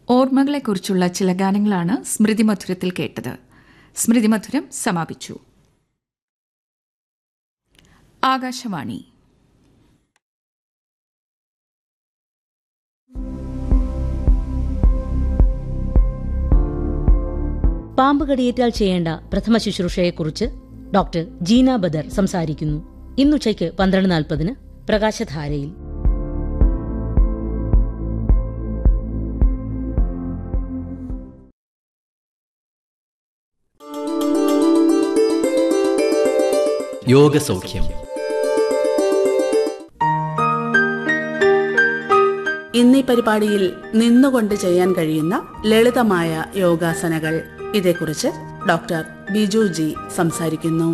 ഓർമ്മകളെക്കുറിച്ചുള്ള ചില ഗാനങ്ങളാണ് സ്മൃതിമധുരത്തിൽ കേട്ടത് സ്മൃതിമധുരം സമാപിച്ചു ആകാശവാണി പാമ്പ് കടിയേറ്റാൽ ചെയ്യേണ്ട പ്രഥമ ശുശ്രൂഷയെക്കുറിച്ച് ഡോക്ടർ ജീന ബദർ സംസാരിക്കുന്നു ഇന്നുച്ചയ്ക്ക് പന്ത്രണ്ട് നാൽപ്പതിന് പ്രകാശധാരയിൽ യോഗസൗഖ്യം ഇന്നീ പരിപാടിയിൽ നിന്നുകൊണ്ട് ചെയ്യാൻ കഴിയുന്ന ലളിതമായ യോഗാസനകൾ ഇതേക്കുറിച്ച് ഡോക്ടർ ബിജു ജി സംസാരിക്കുന്നു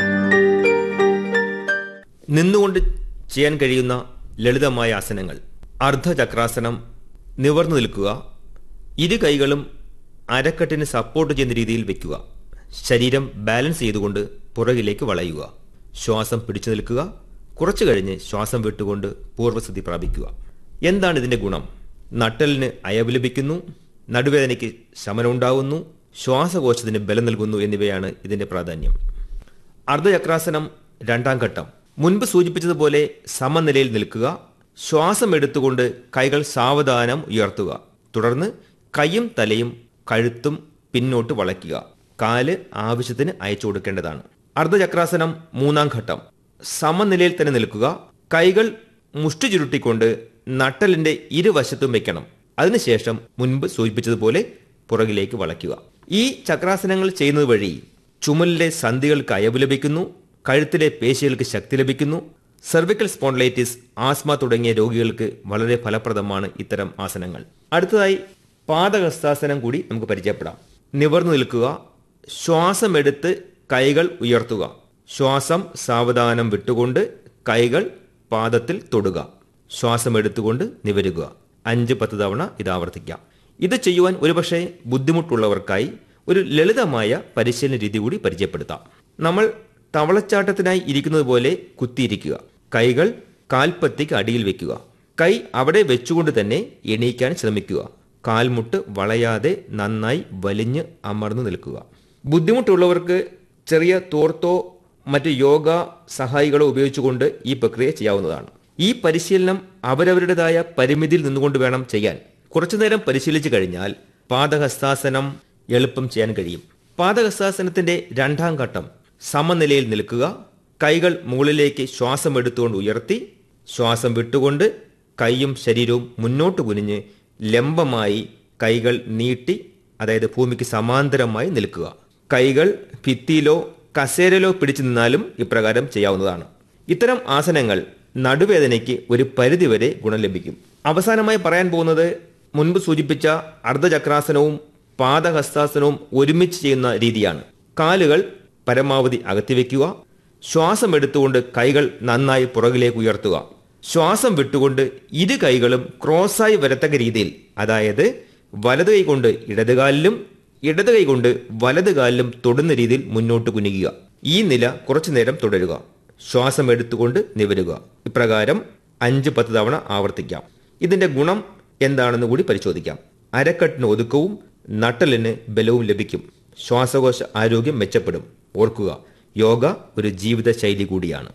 നിന്നുകൊണ്ട് ചെയ്യാൻ കഴിയുന്ന ലളിതമായ ആസനങ്ങൾ അർദ്ധചക്രാസനം നിവർന്നു നിൽക്കുക ഇരു കൈകളും അരക്കെട്ടിന് സപ്പോർട്ട് ചെയ്യുന്ന രീതിയിൽ വെക്കുക ശരീരം ബാലൻസ് ചെയ്തുകൊണ്ട് പുറകിലേക്ക് വളയുക ശ്വാസം പിടിച്ചു നിൽക്കുക കുറച്ചു കഴിഞ്ഞ് ശ്വാസം വിട്ടുകൊണ്ട് പൂർവ്വസ്ഥിതി പ്രാപിക്കുക എന്താണ് ഇതിന്റെ ഗുണം നട്ടലിന് അയവ് ലഭിക്കുന്നു നടുവേദനയ്ക്ക് ശമനമുണ്ടാകുന്നു ശ്വാസകോശത്തിന് ബലം നൽകുന്നു എന്നിവയാണ് ഇതിന്റെ പ്രാധാന്യം അർദ്ധചക്രാസനം രണ്ടാം ഘട്ടം മുൻപ് സൂചിപ്പിച്ചതുപോലെ സമനിലയിൽ നിൽക്കുക ശ്വാസം എടുത്തുകൊണ്ട് കൈകൾ സാവധാനം ഉയർത്തുക തുടർന്ന് കൈയും തലയും കഴുത്തും പിന്നോട്ട് വളയ്ക്കുക കാല് ആവശ്യത്തിന് അയച്ചു കൊടുക്കേണ്ടതാണ് അർദ്ധചക്രാസനം മൂന്നാം ഘട്ടം സമനിലയിൽ തന്നെ നിൽക്കുക കൈകൾ മുഷ്ടി ചുരുട്ടിക്കൊണ്ട് നട്ടലിന്റെ ഇരുവശത്തും വെക്കണം അതിനുശേഷം മുൻപ് സൂചിപ്പിച്ചതുപോലെ പുറകിലേക്ക് വളയ്ക്കുക ഈ ചക്രാസനങ്ങൾ ചെയ്യുന്നത് വഴി ചുമലിലെ സന്ധികൾക്ക് അയവ് ലഭിക്കുന്നു കഴുത്തിലെ പേശികൾക്ക് ശക്തി ലഭിക്കുന്നു സെർവിക്കൽ സ്പോൺലൈറ്റിസ് ആസ്മ തുടങ്ങിയ രോഗികൾക്ക് വളരെ ഫലപ്രദമാണ് ഇത്തരം ആസനങ്ങൾ അടുത്തതായി പാദഹസ്താസനം കൂടി നമുക്ക് പരിചയപ്പെടാം നിവർന്നു നിൽക്കുക ശ്വാസം എടുത്ത് കൈകൾ ഉയർത്തുക ശ്വാസം സാവധാനം വിട്ടുകൊണ്ട് കൈകൾ പാദത്തിൽ തൊടുക ശ്വാസം എടുത്തുകൊണ്ട് നിവരുക അഞ്ച് പത്ത് തവണ ഇത് ആവർത്തിക്കാം ഇത് ചെയ്യുവാൻ ഒരുപക്ഷെ ബുദ്ധിമുട്ടുള്ളവർക്കായി ഒരു ലളിതമായ പരിശീലന രീതി കൂടി പരിചയപ്പെടുത്താം നമ്മൾ തവളച്ചാട്ടത്തിനായി ഇരിക്കുന്നത് പോലെ കുത്തിയിരിക്കുക കൈകൾ കാൽപ്പത്തിക്ക് അടിയിൽ വെക്കുക കൈ അവിടെ വെച്ചുകൊണ്ട് തന്നെ എണീക്കാൻ ശ്രമിക്കുക കാൽമുട്ട് വളയാതെ നന്നായി വലിഞ്ഞ് അമർന്നു നിൽക്കുക ബുദ്ധിമുട്ടുള്ളവർക്ക് ചെറിയ തോർത്തോ മറ്റ് യോഗ സഹായികളോ ഉപയോഗിച്ചുകൊണ്ട് ഈ പ്രക്രിയ ചെയ്യാവുന്നതാണ് ഈ പരിശീലനം അവരവരുടേതായ പരിമിതിയിൽ നിന്നുകൊണ്ട് വേണം ചെയ്യാൻ കുറച്ചുനേരം പരിശീലിച്ചു കഴിഞ്ഞാൽ പാദഹസ്താസനം എളുപ്പം ചെയ്യാൻ കഴിയും പാദഹസ്താസനത്തിന്റെ രണ്ടാം ഘട്ടം സമനിലയിൽ നിൽക്കുക കൈകൾ മുകളിലേക്ക് ശ്വാസം എടുത്തുകൊണ്ട് ഉയർത്തി ശ്വാസം വിട്ടുകൊണ്ട് കൈയും ശരീരവും മുന്നോട്ട് കുനിഞ്ഞ് ലംബമായി കൈകൾ നീട്ടി അതായത് ഭൂമിക്ക് സമാന്തരമായി നിൽക്കുക കൈകൾ ഭിത്തിയിലോ കസേരയിലോ പിടിച്ചു നിന്നാലും ഇപ്രകാരം ചെയ്യാവുന്നതാണ് ഇത്തരം ആസനങ്ങൾ നടുവേദനയ്ക്ക് ഒരു പരിധിവരെ ഗുണം ലഭിക്കും അവസാനമായി പറയാൻ പോകുന്നത് മുൻപ് സൂചിപ്പിച്ച അർദ്ധചക്രാസനവും പാദഹസ്താസനവും ഒരുമിച്ച് ചെയ്യുന്ന രീതിയാണ് കാലുകൾ പരമാവധി അകത്തിവെക്കുക ശ്വാസം എടുത്തുകൊണ്ട് കൈകൾ നന്നായി പുറകിലേക്ക് ഉയർത്തുക ശ്വാസം വിട്ടുകൊണ്ട് ഇരു കൈകളും ക്രോസായി വരത്തക്ക രീതിയിൽ അതായത് വലത് കൈ കൊണ്ട് ഇടതുകാലിലും ഇടത് കൈ കൊണ്ട് വലത് കാലിലും തൊടുന്ന രീതിയിൽ മുന്നോട്ട് കുനിക്കുക ഈ നില കുറച്ചു നേരം തുടരുക ശ്വാസം എടുത്തുകൊണ്ട് നിവരുക ഇപ്രകാരം അഞ്ച് പത്ത് തവണ ആവർത്തിക്കാം ഇതിന്റെ ഗുണം എന്താണെന്ന് കൂടി പരിശോധിക്കാം അരക്കെട്ടിന് ഒതുക്കവും നട്ടലിന് ബലവും ലഭിക്കും ശ്വാസകോശ ആരോഗ്യം മെച്ചപ്പെടും ഓർക്കുക യോഗ ഒരു ജീവിത ശൈലി കൂടിയാണ്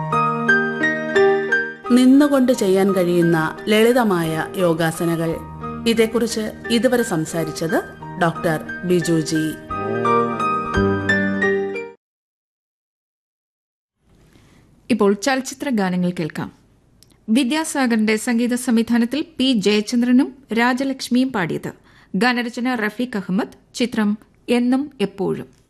നിന്നുകൊണ്ട് ചെയ്യാൻ കഴിയുന്ന ലളിതമായ യോഗാസനകൾ ഇതേക്കുറിച്ച് ഇതുവരെ സംസാരിച്ചത് ഡോക്ടർ ബിജു ജി ഇപ്പോൾ ചലച്ചിത്ര ഗാനങ്ങൾ കേൾക്കാം വിദ്യാസാഗറിന്റെ സംഗീത സംവിധാനത്തിൽ പി ജയചന്ദ്രനും രാജലക്ഷ്മിയും പാടിയത് ഗാനരചന റഫീഖ് അഹമ്മദ് ചിത്രം എന്നും എപ്പോഴും